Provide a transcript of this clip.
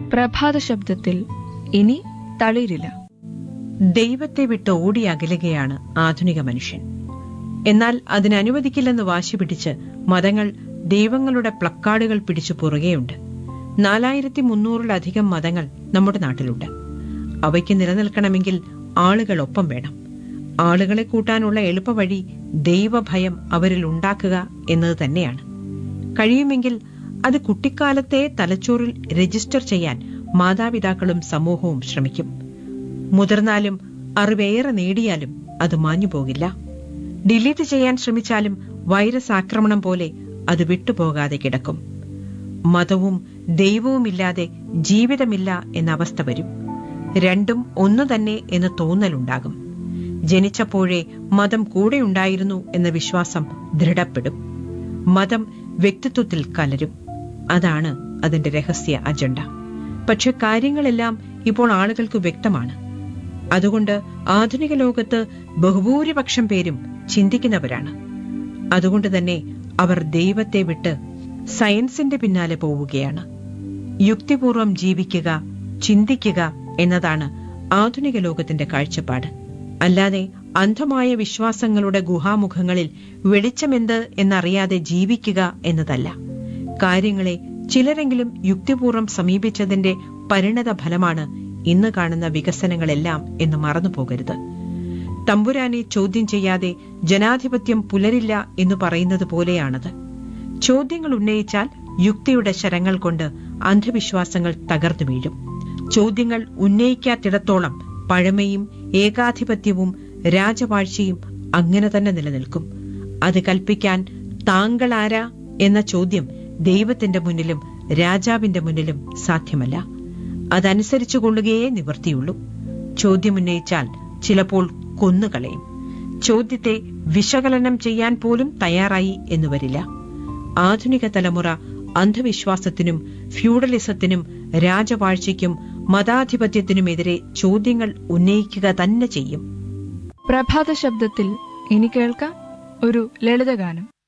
പ്രഭാത ശബ്ദത്തിൽ ഇനി തളിരില്ല ദൈവത്തെ വിട്ട് ഓടി അകലുകയാണ് ആധുനിക മനുഷ്യൻ എന്നാൽ അതിനനുവദിക്കില്ലെന്ന് വാശി പിടിച്ച് മതങ്ങൾ ദൈവങ്ങളുടെ പ്ലക്കാർഡുകൾ പിടിച്ചു പുറകെയുണ്ട് നാലായിരത്തി മുന്നൂറിലധികം മതങ്ങൾ നമ്മുടെ നാട്ടിലുണ്ട് അവയ്ക്ക് നിലനിൽക്കണമെങ്കിൽ ആളുകൾ ഒപ്പം വേണം ആളുകളെ കൂട്ടാനുള്ള എളുപ്പവഴി ദൈവഭയം അവരിൽ ഉണ്ടാക്കുക എന്നത് തന്നെയാണ് കഴിയുമെങ്കിൽ അത് കുട്ടിക്കാലത്തെ തലച്ചോറിൽ രജിസ്റ്റർ ചെയ്യാൻ മാതാപിതാക്കളും സമൂഹവും ശ്രമിക്കും മുതിർന്നാലും അറിവേറെ നേടിയാലും അത് മാഞ്ഞു പോകില്ല ഡിലീറ്റ് ചെയ്യാൻ ശ്രമിച്ചാലും വൈറസ് ആക്രമണം പോലെ അത് വിട്ടുപോകാതെ കിടക്കും മതവും ദൈവവുമില്ലാതെ ജീവിതമില്ല എന്ന അവസ്ഥ വരും രണ്ടും ഒന്നു തന്നെ എന്ന് തോന്നലുണ്ടാകും ജനിച്ചപ്പോഴേ മതം കൂടെയുണ്ടായിരുന്നു എന്ന വിശ്വാസം ദൃഢപ്പെടും മതം വ്യക്തിത്വത്തിൽ കലരും അതാണ് അതിന്റെ രഹസ്യ അജണ്ട പക്ഷെ കാര്യങ്ങളെല്ലാം ഇപ്പോൾ ആളുകൾക്ക് വ്യക്തമാണ് അതുകൊണ്ട് ആധുനിക ലോകത്ത് ബഹുഭൂരിപക്ഷം പേരും ചിന്തിക്കുന്നവരാണ് അതുകൊണ്ട് തന്നെ അവർ ദൈവത്തെ വിട്ട് സയൻസിന്റെ പിന്നാലെ പോവുകയാണ് യുക്തിപൂർവം ജീവിക്കുക ചിന്തിക്കുക എന്നതാണ് ആധുനിക ലോകത്തിന്റെ കാഴ്ചപ്പാട് അല്ലാതെ അന്ധമായ വിശ്വാസങ്ങളുടെ ഗുഹാമുഖങ്ങളിൽ വെളിച്ചമെന്ത് എന്നറിയാതെ ജീവിക്കുക എന്നതല്ല കാര്യങ്ങളെ ചിലരെങ്കിലും യുക്തിപൂർവം സമീപിച്ചതിന്റെ പരിണത ഫലമാണ് ഇന്ന് കാണുന്ന വികസനങ്ങളെല്ലാം എന്ന് മറന്നു പോകരുത് തമ്പുരാനെ ചോദ്യം ചെയ്യാതെ ജനാധിപത്യം പുലരില്ല എന്ന് പറയുന്നത് പോലെയാണത് ചോദ്യങ്ങൾ ഉന്നയിച്ചാൽ യുക്തിയുടെ ശരങ്ങൾ കൊണ്ട് അന്ധവിശ്വാസങ്ങൾ തകർന്നു വീഴും ചോദ്യങ്ങൾ ഉന്നയിക്കാത്തിടത്തോളം പഴമയും ഏകാധിപത്യവും രാജവാഴ്ചയും അങ്ങനെ തന്നെ നിലനിൽക്കും അത് കൽപ്പിക്കാൻ താങ്കൾ ആരാ എന്ന ചോദ്യം ദൈവത്തിന്റെ മുന്നിലും രാജാവിന്റെ മുന്നിലും സാധ്യമല്ല അതനുസരിച്ചു കൊള്ളുകയേ നിവർത്തിയുള്ളൂ ചോദ്യമുന്നയിച്ചാൽ ചിലപ്പോൾ കൊന്നുകളയും ചോദ്യത്തെ വിശകലനം ചെയ്യാൻ പോലും തയ്യാറായി എന്ന് വരില്ല ആധുനിക തലമുറ അന്ധവിശ്വാസത്തിനും ഫ്യൂഡലിസത്തിനും രാജവാഴ്ചയ്ക്കും മതാധിപത്യത്തിനുമെതിരെ ചോദ്യങ്ങൾ ഉന്നയിക്കുക തന്നെ ചെയ്യും പ്രഭാത ശബ്ദത്തിൽ ഇനി കേൾക്കാം ഒരു ലളിതഗാനം